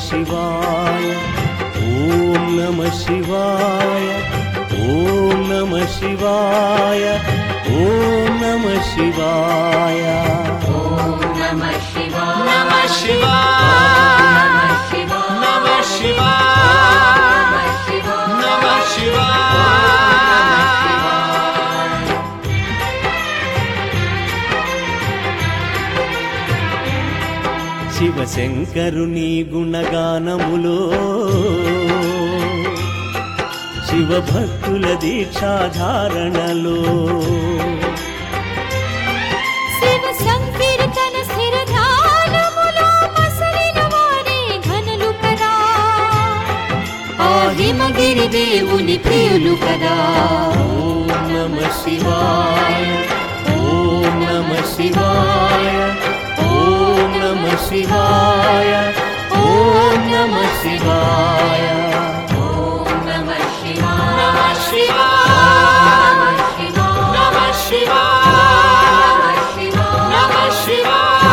శివాయ ఓం నమ శివాయ ఓం నమ శివాయ ఓం నమ శివాయ నమ శివాయ నమ శివాయ నమ శివాయ నమ శివాయ శివశంకరుని గుణగానములో శివభక్తుల దీక్షాధారణలో శివ సంకీర్తన స్థిరధానములో మసలిన వారే ఘనులు కదా ఆ హిమగిరి దేవుని ప్రియులు కదా ఓం నమ శివాయ ఓం నమ శివాయ ఓం నమ శివాయ ఓం నమ శివాయ ఓం నమ శివాయ నమ శివాయ నమ శివాయ నమ శివాయ నమ శివాయ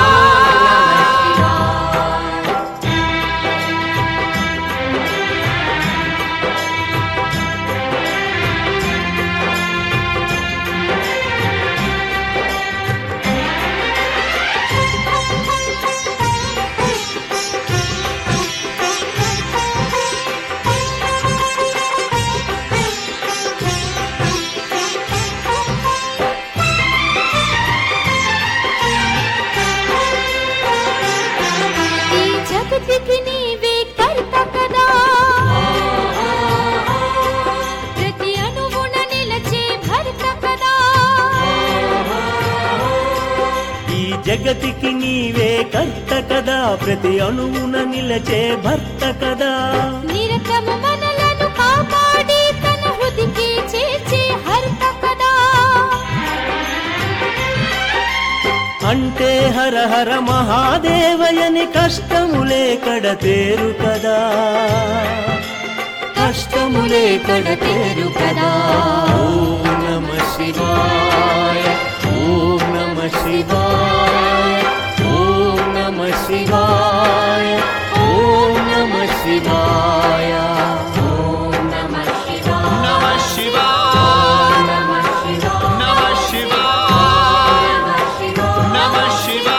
నమ శివాయ ఈ జగతికి నీవే కర్త కదా ప్రతి అణువున నిలచే భర్త కదా ఈ జగతికి నీవే కర్త కదా ప్రతి అణువున నిలచే భర్త కదా నిరతము మనలను కాపాడి తన హృదికి చేర్చే హర్త కదా అంటే హర హర మహాదేవయని కష్టములే కడతేరు కదా కష్టములే కడతేరు కదా ఓం నమ శివాయ ఓం నమ శివాయ ఓం నమ శివాయ ఓం నమ శివాయ ఓం నమ శివాయ నమ శివాయ నమ శివాయ నమ శివాయ నమ శివాయ నమ శివాయ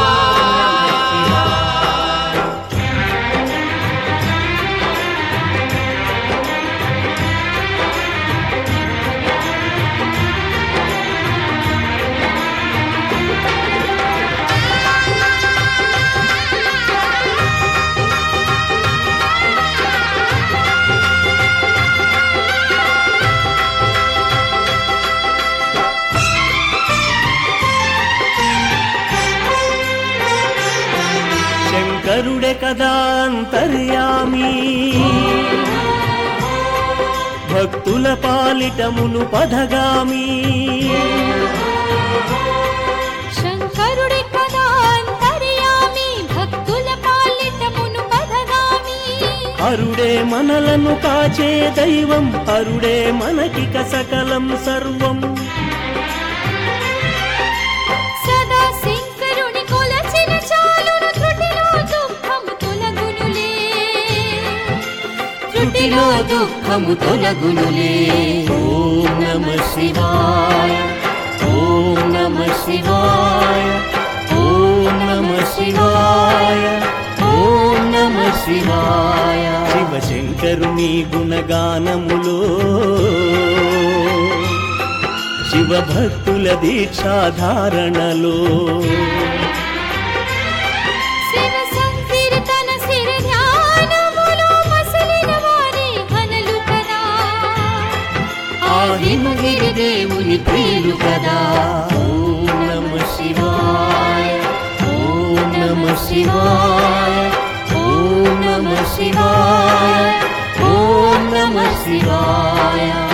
శంకరుడే కదా అంతర్యామి భక్తుల పాలిటమును పదగామి శంకరుడి కదా అంతర్యామి భక్తుల పాలిటమును పదగామి అరుడే మనలను కాచే దైవం అరుడే మనకిక సకలం సర్వం సదా శంకరుని కొలచిన చాలును త్రుటిలో దుఃఖము తొలగునులే త్రుటిలో దుఃఖము తొలగునులే ఓం నమ శివాయ ఓం నమ శివాయ ఓం నమ శివాయ ఓం నమ శివాయ శివశంకరుని గుణగానములో శివభక్తుల దీక్షాధారణలో శివ సంకీర్తన శిర ధ్యానములో మసలిన వారే ఘనులు కదా ఆ హిమగిరి దేవుని ప్రియులు కదా ఓం నమ శివాయ ఓం నమ శివాయ ఓం నమ శివాయ ఓం నమ శివాయ